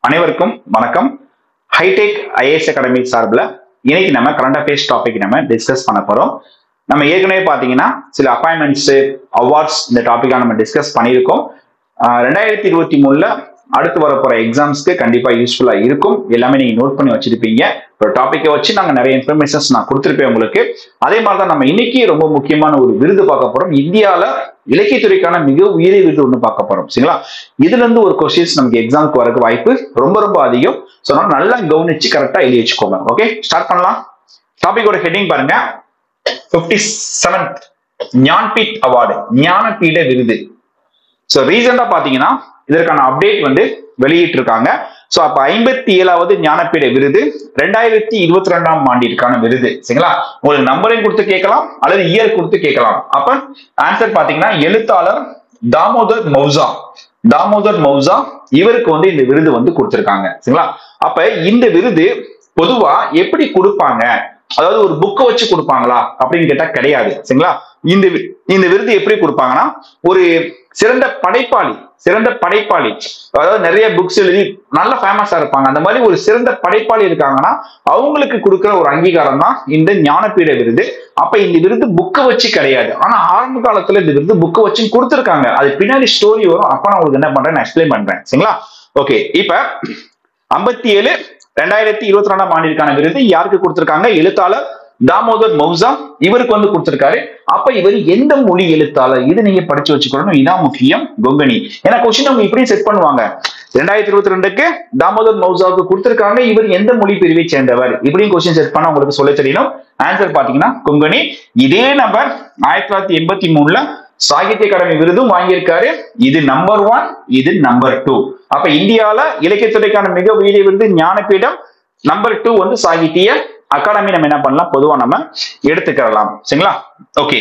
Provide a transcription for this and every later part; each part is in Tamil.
அனைவருக்கும் வணக்கம் ஹைடெக் ஐஏஎஸ் அகாடமி சார்பில் இன்னைக்கு நம்ம கரண்ட் அஃபேர்ஸ் டாபிக் நம்ம டிஸ்கஸ் பண்ண போறோம் நம்ம ஏற்கனவே பார்த்தீங்கன்னா சில அப்பாயின்மெண்ட்ஸ் அவார்ட்ஸ் இந்த டாப்பிக்காக நம்ம டிஸ்கஸ் பண்ணியிருக்கோம் ஆஹ் ரெண்டாயிரத்தி இருபத்தி மூணுல அடுத்து வரப்போற எக்ஸாம்ஸ்க்கு கண்டிப்பா யூஸ்ஃபுல்லா இருக்கும் எல்லாமே நீங்க நோட் பண்ணி வச்சிருப்பீங்க ஒரு டாப்பிக்கை வச்சு நாங்க நிறைய இன்ஃபர்மேஷன்ஸ் நான் கொடுத்துருப்பேன் உங்களுக்கு அதே மாதிரி தான் நம்ம இன்னைக்கு ரொம்ப முக்கியமான ஒரு விருது பார்க்க போறோம் இந்தியால இலக்கியத்துறைக்கான மிக உயரிய விருது ஒன்று பார்க்க போறோம் சரிங்களா இதுல இருந்து ஒரு கொஸ்டின்ஸ் நமக்கு எக்ஸாம்க்கு வரக்கு வாய்ப்பு ரொம்ப ரொம்ப அதிகம் ஸோ அதனால நல்லா கவனிச்சு கரெக்டா எழுதி வச்சுக்கோங்க ஓகே ஸ்டார்ட் பண்ணலாம் டாபிக்கோட ஹெட்டிங் பாருங்க fifty seventh Jnanpith award Jnanpith விருது ஸோ ரீசெண்டா பாத்தீங்கன்னா இதற்கான அப்டேட் வந்து வெளியிட்டிருக்காங்க ஸோ அப்ப ஐம்பத்தி ஏழாவது ஞானபீட விருது ரெண்டாயிரத்தி இருபத்தி ரெண்டாம் ஆண்டிற்கான விருது சரிங்களா உங்களுக்கு நம்பரையும் கொடுத்து கேட்கலாம் அல்லது இயர் கொடுத்து கேட்கலாம் அப்ப ஆன்சர் பாத்தீங்கன்னா எழுத்தாளர் தாமோதர் மௌசா தாமோதர் மௌசா இவருக்கு வந்து இந்த விருது வந்து கொடுத்திருக்காங்க சரிங்களா அப்ப இந்த விருது பொதுவா எப்படி கொடுப்பாங்க அதாவது ஒரு புக்கை வச்சு கொடுப்பாங்களா அப்படின்னு கேட்டா கிடையாது சரிங்களா இந்த வி- இந்த விருது எப்படி கொடுப்பாங்கன்னா ஒரு சிறந்த படைப்பாளி சிறந்த படைப்பாளி அதாவது நிறைய புக்ஸ் எழுதி நல்ல ஃபேமஸா இருப்பாங்க அந்த மாதிரி ஒரு சிறந்த படைப்பாளி இருக்காங்கன்னா அவங்களுக்கு கொடுக்கிற ஒரு அங்கீகாரம் தான் இந்த ஞானபீட விருது அப்ப இந்த விருது புக்கை வச்சு கிடையாது ஆனா ஆரம்ப காலத்துல இந்த விருது புக்கை வச்சு கொடுத்துருக்காங்க அது பின்னாடி ஸ்டோரி வரும் அப்ப நான் உங்களுக்கு என்ன பண்றேன் எக்ஸ்பிளைன் பண்றேன் சரிங்களா ஓகே இப்ப ஐம்பத்தி ஏழு ரெண்டாயிரத்தி இருபத்தி ரெண்டாம் ஆண்டிற்கான விருது யாருக்கு கொடுத்திருக்காங்க எழுத்தாளர் தாமோதர் மௌசா இவருக்கு வந்து கொடுத்திருக்காரு அப்ப இவர் எந்த மொழி எழுத்தாளர் இது நீங்க படிச்சு வச்சுக்கணும் இதான் முக்கியம் கொங்கணி ஏன்னா கொஸ்டின் அவங்க இப்படி செட் பண்ணுவாங்க ரெண்டாயிரத்தி இருபத்தி ரெண்டுக்கு தாமோதர் மௌசாவுக்கு கொடுத்திருக்காங்க இவர் எந்த மொழி பிரிவை சேர்ந்தவர் இப்படியும் கொஸ்டின் செட் பண்ண உங்களுக்கு சொல்ல தெரியணும் ஆன்சர் பாத்தீங்கன்னா கொங்கணி இதே நபர் ஆயிரத்தி தொள்ளாயிரத்தி எண்பத்தி மூணுல சாகித்ய அகாடமி விருதும் வாங்கியிருக்காரு இது நம்பர் ஒன் இது நம்பர் டூ அப்ப இந்தியால இலக்கியத்துறைக்கான மிக உயரிய விருது ஞானபீடம் நம்பர் டூ வந்து சாகித்ய அகாடமி நம்ம என்ன பண்ணலாம் பொதுவா நம்ம எடுத்துக்கலாம் சரிங்களா ஓகே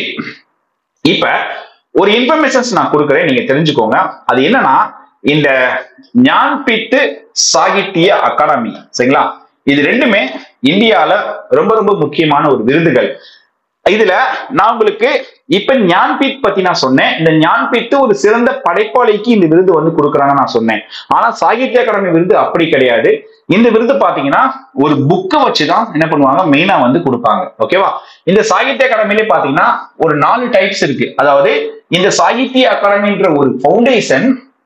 இப்ப ஒரு இன்ஃபர்மேஷன்ஸ் நான் கொடுக்குறேன் நீங்க தெரிஞ்சுக்கோங்க அது என்னன்னா இந்த ஞான்பீட்டு சாகித்ய அகாடமி சரிங்களா இது ரெண்டுமே இந்தியால ரொம்ப ரொம்ப முக்கியமான ஒரு விருதுகள் இதுல நான் உங்களுக்கு இப்ப ஞான்பீட் பத்தி நான் சொன்னேன் இந்த ஞான்பீட் ஒரு சிறந்த படைப்பாளிக்கு இந்த விருது வந்து கொடுக்குறாங்க நான் சொன்னேன் ஆனா சாகித்ய அகாடமி விருது அப்படி கிடையாது இந்த விருது பாத்தீங்கன்னா ஒரு புக்கை வச்சுதான் என்ன பண்ணுவாங்க மெயினா வந்து கொடுப்பாங்க ஓகேவா இந்த சாகித்ய அகாடமிலே பாத்தீங்கன்னா ஒரு நாலு டைப்ஸ் இருக்கு அதாவது இந்த சாகித்ய அகாடமின்ற ஒரு ஃபவுண்டேஷன்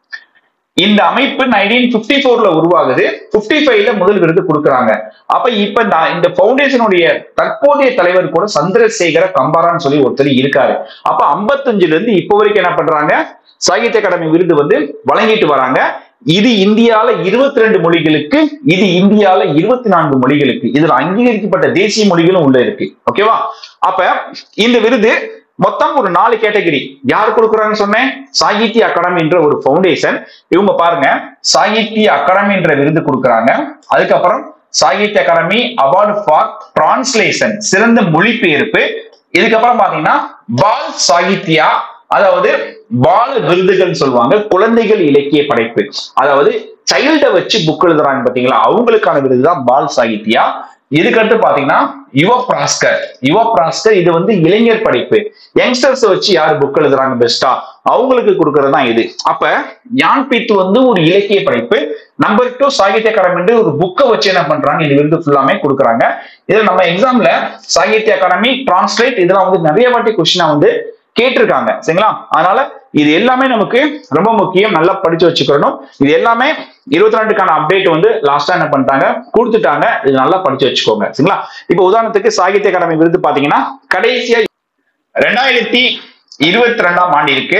இந்த அமைப்பு நைன்டீன் பிப்டி ஃபோர்ல உருவாகுது பிப்டி ஃபைவ்ல முதல் விருது கொடுக்குறாங்க அப்ப இப்ப நான் இந்த ஃபவுண்டேஷனுடைய தற்போதைய தலைவர் கூட சந்திரசேகர கம்பாரான்னு சொல்லி ஒருத்தர் இருக்காரு அப்ப 55 இருந்து இப்போ வரைக்கும் என்ன பண்றாங்க சாகித்ய அகாடமி விருது வந்து வழங்கிட்டு வராங்க இது இந்தியால 22 ரெண்டு மொழிகளுக்கு இது இந்தியால இருபத்தி நான்கு மொழிகளுக்கு இதுல அங்கீகரிக்கப்பட்ட தேசிய மொழிகளும் உள்ள இருக்கு ஓகேவா அப்ப இந்த விருது மொத்தம் ஒரு நாலு கேட்டகரி யார் கொடுக்குறாங்கன்னு சொன்னேன் சாகித்ய அகாடமி என்ற ஒரு ஃபவுண்டேஷன் இவங்க பாருங்க சாகித்ய அகாடமி என்ற விருது கொடுக்குறாங்க அதுக்கப்புறம் Sahitya academy award for translation சிறந்த மொழிபெயர்ப்பு இதுக்கப்புறம் பாத்தீங்கன்னா பால் சாகித்யா அதாவது பால விருதுகள் சொல்லுவாங்க குழந்தைகள் இலக்கிய படைப்பு அதாவது சைல்ட வச்சு புக் எழுதுறாங்க பாத்தீங்களா அவங்களுக்கான விருது தான் பால் சாகித்யா இதுக்கடுத்து பாத்தீங்கன்னா யுவ பிராஸ்கர் யுவ பிராஸ்கர் இது வந்து இளைஞர் படைப்பு யங்ஸ்டர்ஸ் வச்சு யார் புக் எழுதுறாங்க பெஸ்டா அவங்களுக்கு கொடுக்கறது தான் இது அப்ப ஞான்பீத் வந்து ஒரு இலக்கிய படைப்பு நம்பர் டூ சாகித்ய அகாடமி ஒரு புக்கை வச்சு என்ன பண்றாங்க இந்த விருது ஃபுல்லாமே கொடுக்குறாங்க இதுல நம்ம எக்ஸாம்ல சாகித்ய அகாடமி டிரான்ஸ்லேட் இதெல்லாம் வந்து நிறைய வாட்டி கொஸ்டினா வந்து கேட்டிருக்காங்க சரிங்களா அதனால இது எல்லாமே நமக்கு ரொம்ப முக்கியம் நல்லா படிச்சு வச்சுக்கணும் இது எல்லாமே இருபத்தி ரெண்டுக்கான அப்டேட் வந்து லாஸ்டா என்ன பண்ணிட்டாங்க கொடுத்துட்டாங்க இது நல்லா படிச்சு வச்சுக்கோங்க சரிங்களா இப்போ உதாரணத்துக்கு சாகித்ய அகாடமி விருது பாத்தீங்கன்னா கடைசியா ரெண்டாயிரத்தி இருபத்தி ரெண்டாம் ஆண்டிற்கு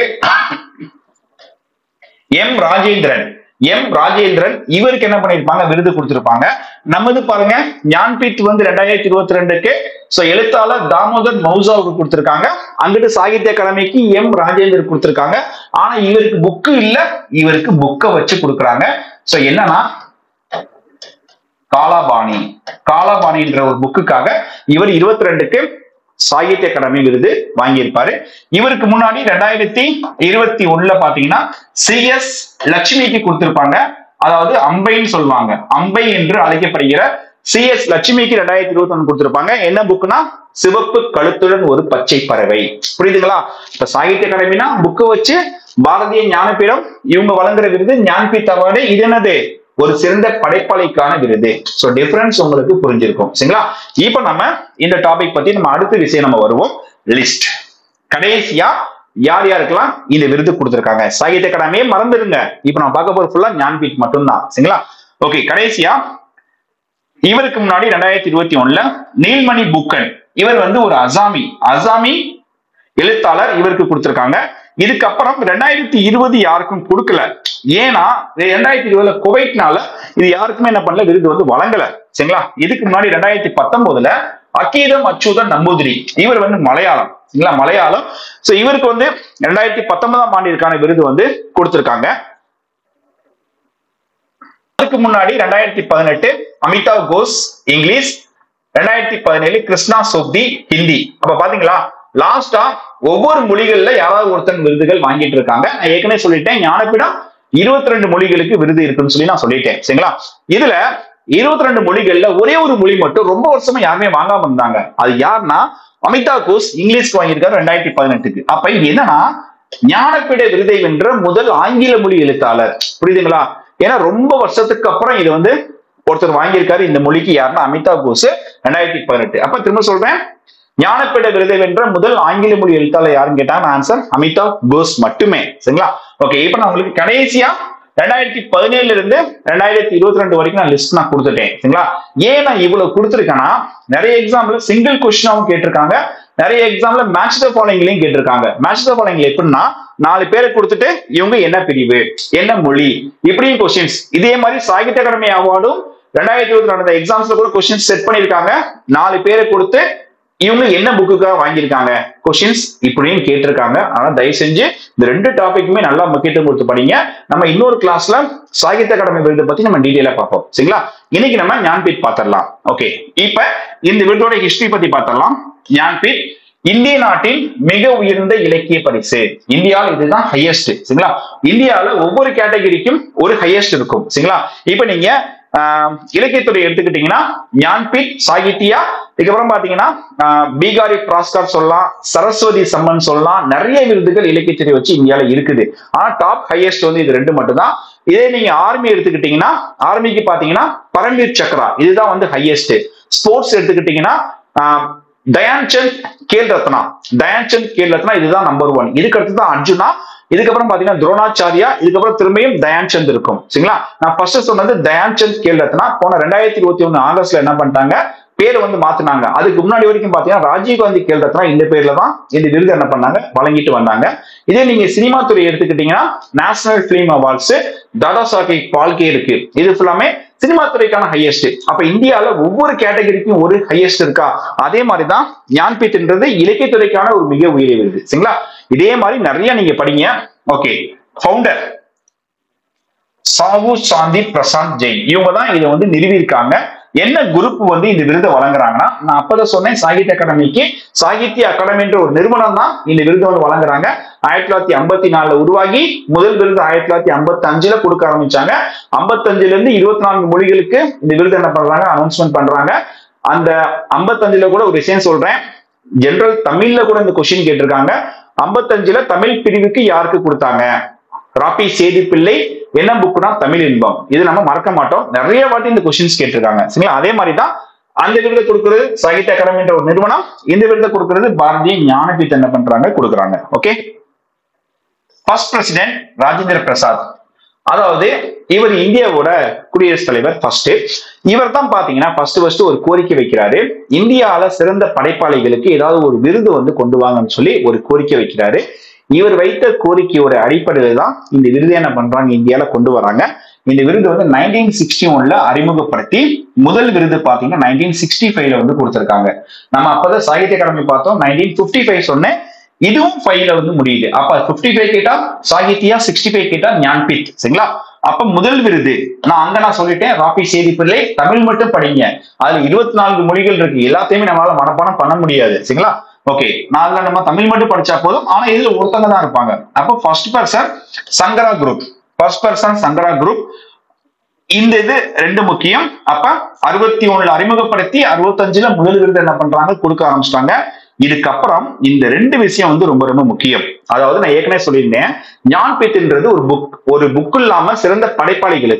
எம் ராஜேந்திரன் எம் ராஜேந்திரன் இவருக்கு என்ன பண்ணிருப்பாங்க விருது கொடுத்திருப்பாங்க நமது பாருங்க ஞான்பீட் வந்து ரெண்டாயிரத்தி இருபத்தி ரெண்டுக்கு சோ எழுத்தாளர் தாமோதர் மௌசாவுக்கு கொடுத்திருக்காங்க அங்கிட்டு சாகித்ய அகாடமிக்கு எம் ராஜேந்தர் கொடுத்திருக்காங்க ஆனா இவருக்கு புக்கு இல்ல இவருக்கு புக்கை வச்சு கொடுக்குறாங்க சோ என்னன்னா காலாபாணி காலாபாணின்ற ஒரு புக்குக்காக இவர் இருபத்தி ரெண்டுக்கு சாகித்ய அகாடமி விருது வாங்கியிருப்பாரு இவருக்கு முன்னாடி ரெண்டாயிரத்தி இருபத்தி ஒண்ணுல பாத்தீங்கன்னா சி எஸ் லட்சுமிக்கு கொடுத்திருப்பாங்க அதாவது அம்பைன்னு சொல்லுவாங்க அம்பை என்று அழைக்கப்படுகிற சி எஸ் லட்சுமிக்கு ரெண்டாயிரத்தி இருபத்தி ஒண்ணு கொடுத்திருப்பாங்க என்ன புக்குனா சிவப்பு கழுத்துடன் ஒரு பச்சை பறவை புரியுதுங்களா இப்ப சாகித்ய அகாடமினா புக்கை வச்சு பாரதிய ஞானபீடம் இவங்க வழங்குற விருது ஞான்பீட் அவார்டு இது என்னது ஒரு சிறந்த படைப்பாளிக்கான விருது சோ டிஃபரன்ஸ் உங்களுக்கு புரிஞ்சிருக்கும் சரிங்களா இப்போ நம்ம இந்த டாபிக் பத்தி நம்ம அடுத்த விஷயம் நம்ம வருவோம் லிஸ்ட் கடைசியா யார் யாருக்கெல்லாம் இந்த விருது கொடுத்திருக்காங்க சாகித்ய அகாடமியே மறந்துடுங்க இப்போ நான் பார்க்க போறது ஃபுல்லா ஞான்பீட் மட்டும்தான் சரிங்களா ஓகே கடைசியா இவருக்கு முன்னாடி ரெண்டாயிரத்தி இருபத்தி ஒண்ணுல நீல்மணி புக்கன் இவர் வந்து ஒரு அசாமி அசாமி எழுத்தாளர் இவருக்கு கொடுத்திருக்காங்க இதுக்கப்புறம் ரெண்டாயிரத்தி இருபது யாருக்கும் கொடுக்கல ஏன்னா ரெண்டாயிரத்தி இருபதுல குவைட்னால இது யாருக்குமே என்ன பண்ணல விருது வந்து வழங்கல சரிங்களா இதுக்கு முன்னாடி ரெண்டாயிரத்தி பத்தொன்பதுல அக்கீதம் அச்சுதன் நம்பூதிரி இவர் வந்து மலையாளம் சரிங்களா மலையாளம் சோ இவருக்கு வந்து ரெண்டாயிரத்தி பத்தொன்பதாம் ஆண்டிற்கான விருது வந்து கொடுத்திருக்காங்க அதுக்கு முன்னாடி ரெண்டாயிரத்தி பதினெட்டு அமிதாவ் கோஸ் இங்கிலீஷ் ரெண்டாயிரத்தி பதினேழு கிருஷ்ணா சோப்தி ஹிந்தி அப்ப பாத்தீங்களா லாஸ்டா ஒவ்வொரு மொழிகள்ல யாராவது ஒருத்தன் விருதுகள் வாங்கிட்டு இருக்காங்க நான் ஏற்கனவே சொல்லிட்டேன் ஞானபீடம் இருபத்தி ரெண்டு மொழிகளுக்கு விருது இருக்குன்னு சொல்லி நான் சொல்லிட்டேன் சரிங்களா இதுல இருபத்தி ரெண்டு மொழிகள்ல ஒரே ஒரு மொழி மட்டும் ரொம்ப வருஷமா யாருமே வாங்காம இருந்தாங்க அது யாருன்னா அமிதாப் கோஸ் இங்கிலீஷ்க்கு வாங்கியிருக்காரு ரெண்டாயிரத்தி பதினெட்டுக்கு அப்ப இது என்னன்னா ஞானப்பீட விருதை வென்ற முதல் ஆங்கில மொழி எழுத்தாளர் புரியுதுங்களா ஏன்னா ரொம்ப வருஷத்துக்கு அப்புறம் இது வந்து ஒருத்தர் வாங்கியிருக்காரு இந்த மொழிக்கு யாருன்னா அமிதாப் கோஸ் ரெண்டாயிரத்தி பதினெட்டு அப்ப திரும்ப சொல்றேன் ஞானப்பீட விருதை வென்ற முதல் ஆங்கில மொழி எழுத்தாளர் யாருன்னு கேட்டாங்க ஆன்சர் அமிதாப் கோஸ் மட்டுமே சரிங்களா ஓகே இப்ப நான் உங்களுக்கு கடைசியா ரெண்டாயிரத்தி பதினேழுல இருந்து ரெண்டாயிரத்தி இருபத்தி ரெண்டு வரைக்கும் நான் லிஸ்ட் நான் கொடுத்துட்டேன் சரிங்களா ஏன் நான் இவ்வளவு கொடுத்துருக்கேன்னா நிறைய எக்ஸாம்பிள் சிங்கிள் கொஸ்டினாவும் கேட்டிருக்காங்க நிறைய எக்ஸாம்ல மேட்ச் த ஃபாலோயிங்லயும் கேட்டிருக்காங்க மேட்ச் த ஃபாலோயிங் எப்படின்னா நாலு பேரை கொடுத்துட்டு இவங்க என்ன பிரிவு என்ன மொழி இப்படியும் கொஸ்டின்ஸ் இதே மாதிரி சாகித்ய அகாடமி அவார்டும் ரெண்டாயிரத்தி இருபத்தி நடந்த எக்ஸாம்ஸ்ல கூட கொஸ்டின்ஸ் செட் பண்ணிருக்காங்க நாலு பேரை கொடுத்து இவங்க என்ன புக்குக்காக வாங்கியிருக்காங்க கொஸ்டின்ஸ் இப்படியும் கேட்டிருக்காங்க ஆனா தயவு செஞ்சு இந்த ரெண்டு டாபிக்குமே நல்லா முக்கியத்துவம் கொடுத்து படிங்க நம்ம இன்னொரு கிளாஸ்ல சாகித்ய அகாடமி விருதை பத்தி நம்ம டீடைலா பார்ப்போம் சரிங்களா இன்னைக்கு நம்ம ஞான்பீட் பார்த்திடலாம் ஓகே இப்ப இந்த விருதோட ஹிஸ்டரி பத்தி பார்த்திடலாம் ஞான்பீட் இந்திய நாட்டின் மிக உயர்ந்த இலக்கிய பரிசு இந்தியாவில் இதுதான் ஹையஸ்ட் சரிங்களா இந்தியாவில் ஒவ்வொரு கேட்டகரிக்கும் ஒரு ஹையஸ்ட் இருக்கும் சரிங்களா இப்ப நீங்க இலக்கியத்துறை எடுத்துக்கிட்டீங்கன்னா ஞான்பீட் சாகித்யா இதுக்கப்புறம் பாத்தீங்கன்னா பீகாரி பிராஸ்கார் சொல்லலாம் சரஸ்வதி சம்மன் சொல்லலாம் நிறைய விருதுகள் இலக்கியத்துறை வச்சு இந்தியாவில இருக்குது ஆனா டாப் ஹையஸ்ட் வந்து இது ரெண்டு மட்டும் தான் இதே நீங்க ஆர்மி எடுத்துக்கிட்டீங்கன்னா ஆர்மிக்கு பாத்தீங்கன்னா பரம்வீர் சக்ரா இதுதான் வந்து ஹையஸ்ட் ஸ்போர்ட்ஸ் எடுத்துக்கிட்டீங்கன்னா தயான் சந்த் கேல் ரத்னா தயான் சந்த் கேல் ரத்னா இதுதான் நம்பர் ஒன் இதுக்கு அடுத்து தான் அர்ஜுனா இதுக்கப்புறம் பாத்தீங்கன்னா துரோணாச்சாரியா இதுக்கப்புறம் திரும்பியும் தயான் சந்த் இருக்கும் சரிங்களா நான் ஃபர்ஸ்ட் சொன்னது தயான் சந்த் கேல் ரத்னா போன ரெண்டாயிரத்தி இருபத்தி ஒண்ணு ஆகஸ்ட்ல என்ன பண்ணிட்டாங்க பேரை வந்து மாத்தினாங்க அதுக்கு முன்னாடி வரைக்கும் பாத்தீங்கன்னா ராஜீவ்காந்தி கேல் ரத்னா இந்த பேர்ல தான் இந்த விருது என்ன பண்ணாங்க வழங்கிட்டு வந்தாங்க இதே நீங்க சினிமா துறை எடுத்துக்கிட்டீங்கன்னா national film awards Dadasaheb Phalke இருக்கு இது ஃபுல்லாமே சினிமா துறைக்கான ஹையஸ்ட் அப்ப இந்தியால ஒவ்வொரு கேட்டகரிக்கும் ஒரு ஹையஸ்ட் இருக்கா அதே மாதிரிதான் ஞான்பீத்ன்றது இலக்கியத்துறைக்கான ஒரு மிக உயரிய விருது சரிங்களா இதே மாதிரி நிறைய நீங்க படிங்க ஓகே ஃபவுண்டர் சாவு சாந்தி பிரசாந்த் ஜெயின் இவங்க தான் இதை வந்து நிறுவியிருக்காங்க என்ன குரூப் வந்து இந்த விருதை வழங்குறாங்கன்னா நான் அப்பதான் சொன்னேன் சாகித்ய அகாடமிக்கு சாகித்ய அகாடமின்ற ஒரு நிறுவனம் தான் இந்த விருது வந்து வழங்குறாங்க ஆயிரத்தி தொள்ளாயிரத்தி ஐம்பத்தி நாலுல உருவாகி முதல் விருது ஆயிரத்தி தொள்ளாயிரத்தி ஐம்பத்தி அஞ்சுல கொடுக்க ஆரம்பிச்சாங்க ஐம்பத்தஞ்சுல இருந்து இருபத்தி நான்கு மொழிகளுக்கு இந்த விருது என்ன பண்றாங்க அனௌன்ஸ்மெண்ட் பண்றாங்க அந்த ஐம்பத்தஞ்சுல கூட ஒரு விஷயம் சொல்றேன் ஜெனரல் தமிழ்ல கூட இந்த கொஸ்டின் கேட்டிருக்காங்க ஐம்பத்தஞ்சுல தமிழ் பிரிவுக்கு யாருக்கு கொடுத்தாங்க ராபி சேதி பிள்ளை என்ன புக்குனா தமிழ் இன்பம் இது நம்ம மறக்க மாட்டோம் நிறைய வாட்டி இந்த கொஸ்டின்ஸ் கேட்டிருக்காங்க சரிங்களா அதே மாதிரி தான் அந்த விருதை கொடுக்கிறது சாகித்ய அகாடமின்ற ஒரு நிறுவனம் இந்த விருதை கொடுக்கிறது பாரதிய ஞானபீத் என்ன பண்றாங்க கொடுக்குறாங்க okay first president Rajendra Prasad அதாவது இவர் இந்தியாவோட குடியரசுத் தலைவர் ஃபர்ஸ்ட் இவர் தான் பாத்தீங்கன்னா ஃபர்ஸ்ட் ஃபர்ஸ்ட் ஒரு கோரிக்கை வைக்கிறாரு இந்தியால சிறந்த படைப்பாளிகளுக்கு ஏதாவது ஒரு விருது வந்து கொண்டு வாங்கன்னு சொல்லி ஒரு கோரிக்கை வைக்கிறாரு இவர் வைத்த கோரிக்கையோட அடிப்படையில் தான் இந்த விருது என்ன பண்றாங்க இந்தியால கொண்டு வராங்க இந்த விருது வந்து நைன்டீன் சிக்ஸ்டி ஒன்ல அறிமுகப்படுத்தி முதல் விருது பாத்தீங்கன்னா நைன்டீன் சிக்ஸ்டி ஃபைவ்ல வந்து கொடுத்திருக்காங்க நம்ம அப்பதான் சாகித்ய அகாடமி பார்த்தோம் நைன்டீன் பிப்டி ஃபைவ் சொன்னேன் இதுவும் ஃபைவ்ல வந்து முடியுது அப்ப பிப்டி ஃபைவ் கேட்டா சாகித்யா சிக்ஸ்டி ஃபைவ் கேட்டா ஞான்பீத் சரிங்களா அப்ப முதல் விருது நான் அங்க நான் சொல்லிட்டேன் ராபி செய்தி பிள்ளை தமிழ் மட்டும் படிங்க அதுல இருபத்தி நான்கு மொழிகள் இருக்கு எல்லாத்தையுமே நம்மளால மனப்பாடம் பண்ண முடியாது சரிங்களா ஓகே நான் அதுல நம்ம தமிழ் மட்டும் படிச்சா போதும் ஆனா இதுல ஒருத்தங்க தான் இருப்பாங்க அப்போ first person Sankara Kurup first person Sankara Kurup இந்த இது ரெண்டு முக்கியம் அப்ப அறுபத்தி ஒண்ணுல அறிமுகப்படுத்தி அறுபத்தஞ்சுல முதல் விருது என்ன பண்றாங்க கொடுக்க ஆரம்பிச்சிட்டாங்க இதுக்கப்புறம் இந்த ரெண்டு விஷயம் வந்து ரொம்ப ரொம்ப முக்கியம் அதாவது நான் ஏற்கனவே சொல்லியிருந்தேன் ஞான்பீத்ன்றது ஒரு புக் ஒரு புக் இல்லாம சிறந்த படைப்பாளிகளுக்கு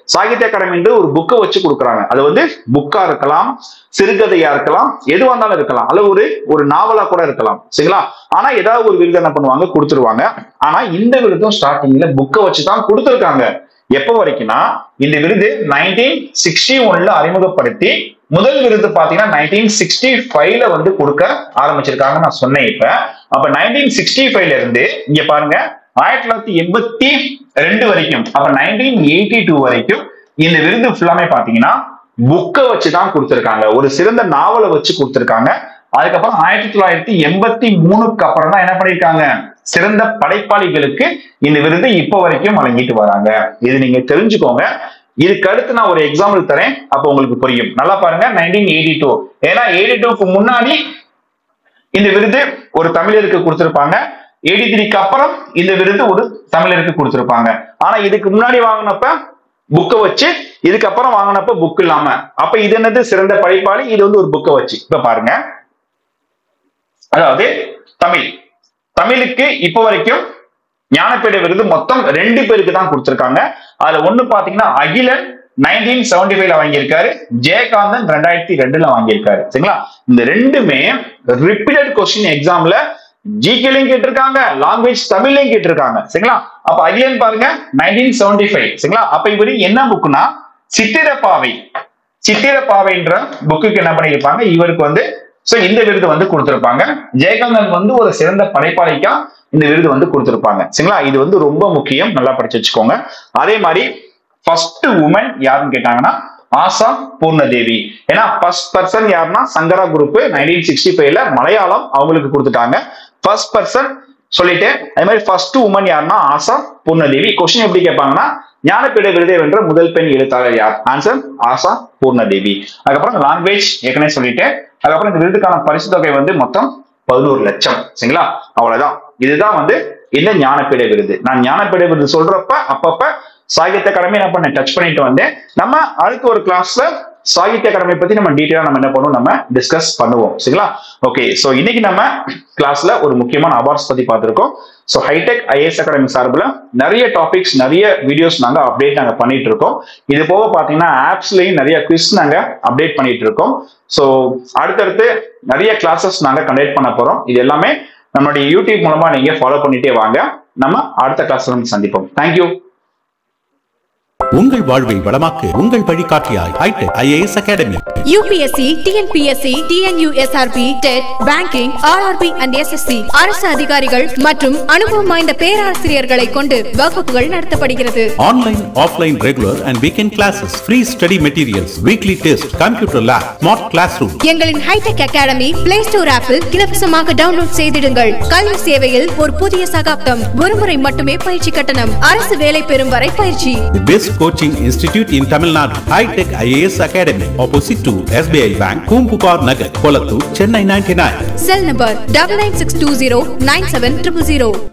சாகித்ய அகாடமி என்று ஒரு புக்கை வச்சு கொடுக்குறாங்க அது வந்து புக்கா இருக்கலாம் சிறுகதையா இருக்கலாம் எதுவா இருந்தாலும் இருக்கலாம் அல்ல ஒரு ஒரு நாவலா கூட இருக்கலாம் சரிங்களா ஆனா ஏதாவது ஒரு விருது என்ன பண்ணுவாங்க கொடுத்துருவாங்க ஆனா இந்த விருதும் ஸ்டார்டிங்ல புக்கை வச்சு தான் கொடுத்துருக்காங்க எப்ப வரைக்கும்னா இந்த விருது நைன்டீன் சிக்ஸ்டி ஒன்ல அறிமுகப்படுத்தி முதல் விருது பாத்தீங்கன்னா நைன்டீன் சிக்ஸ்டி ஃபைவ்ல வந்து கொடுக்க ஆரம்பிச்சிருக்காங்க நான் சொன்னேன் இப்ப அப்ப நைன்டீன் சிக்ஸ்டி ஃபைவ்ல இருந்து இங்க பாருங்க ஆயிரத்தி தொள்ளாயிரத்தி எண்பத்தி ரெண்டு வரைக்கும் அப்ப நைன்டீன் எயிட்டி டூ வரைக்கும் இந்த விருது ஃபுல்லாமே பாத்தீங்கன்னா புக்கை வச்சு தான் கொடுத்திருக்காங்க ஒரு சிறந்த நாவலை வச்சு கொடுத்திருக்காங்க அதுக்கப்புறம் ஆயிரத்தி தொள்ளாயிரத்தி எண்பத்தி மூணுக்கு அப்புறம் தான் என்ன பண்ணிருக்காங்க சிறந்த படைப்பாளிகளுக்கு இந்த விருது இப்போ வரைக்கும் வழங்கிட்டு வராங்க இது நீங்க தெரிஞ்சுக்கோங்க இதுக்கு அடுத்து நான் ஒரு எக்ஸாம்பிள் தரேன் அப்போ உங்களுக்கு புரியும் நல்லா பாருங்க நைன்டீன் எயிட்டி டூ ஏன்னா எயிட்டி டூக்கு முன்னாடி இந்த விருது ஒரு தமிழருக்கு கொடுத்திருப்பாங்க எயிட்டி த்ரீக்கு அப்புறம் இந்த விருது ஒரு தமிழருக்கு கொடுத்திருப்பாங்க ஆனா இதுக்கு முன்னாடி வாங்கினப்ப புக்கை வச்சு இதுக்கப்புறம் வாங்கினப்ப புக் இல்லாம அப்ப இது என்னது சிறந்த படைப்பாளி இது வந்து ஒரு புக்கை வச்சு இப்ப பாருங்க அதாவது தமிழ் தமிழுக்கு இப்போ வரைக்கும் ஞானப்பீட விருது மொத்தம் ரெண்டு பேருக்கு தான் கொடுத்திருக்காங்க அதுல ஒண்ணு பாத்தீங்கன்னா அகிலன் நைன்டீன் செவன்டி ஃபைவ்ல வாங்கியிருக்காரு ஜெயகாந்தன் ரெண்டாயிரத்தி ரெண்டுல வாங்கியிருக்காரு சரிங்களா இந்த ரெண்டுமே ரிப்பீட்டட் கொஸ்டின் எக்ஸாம்ல ஜிகேலையும் கேட்டிருக்காங்க லாங்குவேஜ் தமிழ்லையும் கேட்டிருக்காங்க சரிங்களா அப்ப அகிலன் பாருங்க நைன்டீன் செவன்டி ஃபைவ் சரிங்களா அப்ப இவரு என்ன புக்குனா சித்திரப்பாவை சித்திரப்பாவைன்ற புக்குக்கு என்ன பண்ணியிருப்பாங்க இவருக்கு வந்து சோ இந்த விருது வந்து கொடுத்திருப்பாங்க ஜெயகாந்தன் வந்து ஒரு சிறந்த படைப்பாளிக்கா இந்த விருது வந்து கொடுத்திருப்பாங்க சரிங்களா இது வந்து ரொம்ப முக்கியம் நல்லா படிச்சு வச்சுக்கோங்க அதே மாதிரி ஃபர்ஸ்ட் உமன் யாருன்னு கேட்டாங்கன்னா ஆசா பூர்ணதேவி ஏன்னா ஃபர்ஸ்ட் பர்சன் யாருன்னா சங்கரா குரூப் நைன்டீன் சிக்ஸ்டி ஃபைவ்ல மலையாளம் அவங்களுக்கு கொடுத்துட்டாங்க ஃபர்ஸ்ட் பர்சன் சொல்லிட்டு அதே மாதிரி ஃபர்ஸ்ட் உமன் யாருன்னா ஆசா பூர்ணதேவி கொஸ்டின் எப்படி கேட்பாங்கன்னா ஞானப்பீட விருதை வென்ற முதல் பெண் எழுத்தாளர் யார் ஆன்சர் ஆசா பூர்ணதேவி அதுக்கப்புறம் லாங்குவேஜ் ஏற்கனவே சொல்லிட்டேன் அதுக்கப்புறம் இந்த விருதுக்கான பரிசு தொகை வந்து மொத்தம் பதினோரு லட்சம் சரிங்களா அவ்வளவுதான் இதுதான் வந்து இந்த ஞானப்பீட விருது நான் ஞானப்பீட விருது சொல்றப்ப அப்பப்ப சாகித்ய அகாடமி என்ன பண்ண டச் பண்ணிட்டு வந்தேன் நம்ம அடுத்த ஒரு கிளாஸ்ல சாகித்ய அகாடமி பத்தி நம்ம டீட்டெயிலா நம்ம என்ன பண்ணுவோம் நம்ம டிஸ்கஸ் பண்ணுவோம் சரிங்களா ஓகே சோ இன்னைக்கு நம்ம கிளாஸ்ல ஒரு முக்கியமான அவார்ட்ஸ் பத்தி பார்த்திருக்கோம் ஸோ ஹைடெக் ஐஏஎஸ் அகாடமி சார்பில் நிறைய டாபிக்ஸ் நிறைய வீடியோஸ் நாங்க அப்டேட் நாங்க பண்ணிட்டு இருக்கோம் இது போக பாத்தீங்கன்னா ஆப்ஸ்லயும் நிறைய குவிஸ் நாங்க அப்டேட் பண்ணிட்டு இருக்கோம் ஸோ அடுத்தடுத்து நிறைய கிளாஸஸ் நாங்க கண்டக்ட் பண்ண போறோம் இது எல்லாமே நம்மளுடைய யூடியூப் மூலமா நீங்க ஃபாலோ பண்ணிட்டே வாங்க நம்ம அடுத்த கிளாஸ்ல வந்து சந்திப்போம் தேங்க்யூ உங்கள் வாழ்வை வளமாக்கு உங்கள் வழிகாட்டியாய் hi tech IAS academy UPSC TNPSC TNUSRB TET banking RRB and SSC அரசு அதிகாரிகள் மற்றும் அனுபவம் வாய்ந்த பேராசிரியர்களை கொண்டு வகுப்புகள் நடத்தப்படுகிறது online offline regular and weekend classes free study materials weekly test computer lab smart class room எங்களின் ஹைடெக் அகாடமி பிளே ஸ்டோர் ஆப்பில் இலவசமாக டவுன்லோட் செய்திடுங்கள் கல்வி சேவையில் ஒரு புதிய சகாப்தம் ஒருமுறை மட்டுமே பயிற்சி கட்டணம் அரசு வேலை பெறும் வரை பயிற்சி The best coaching institute in Tamil Nadu, High Tech IAS Academy, opposite to SBI Bank, Kumpupar Nagar, Kolattur, Chennai 99. Cell number double nine six two zero nine seven triple zero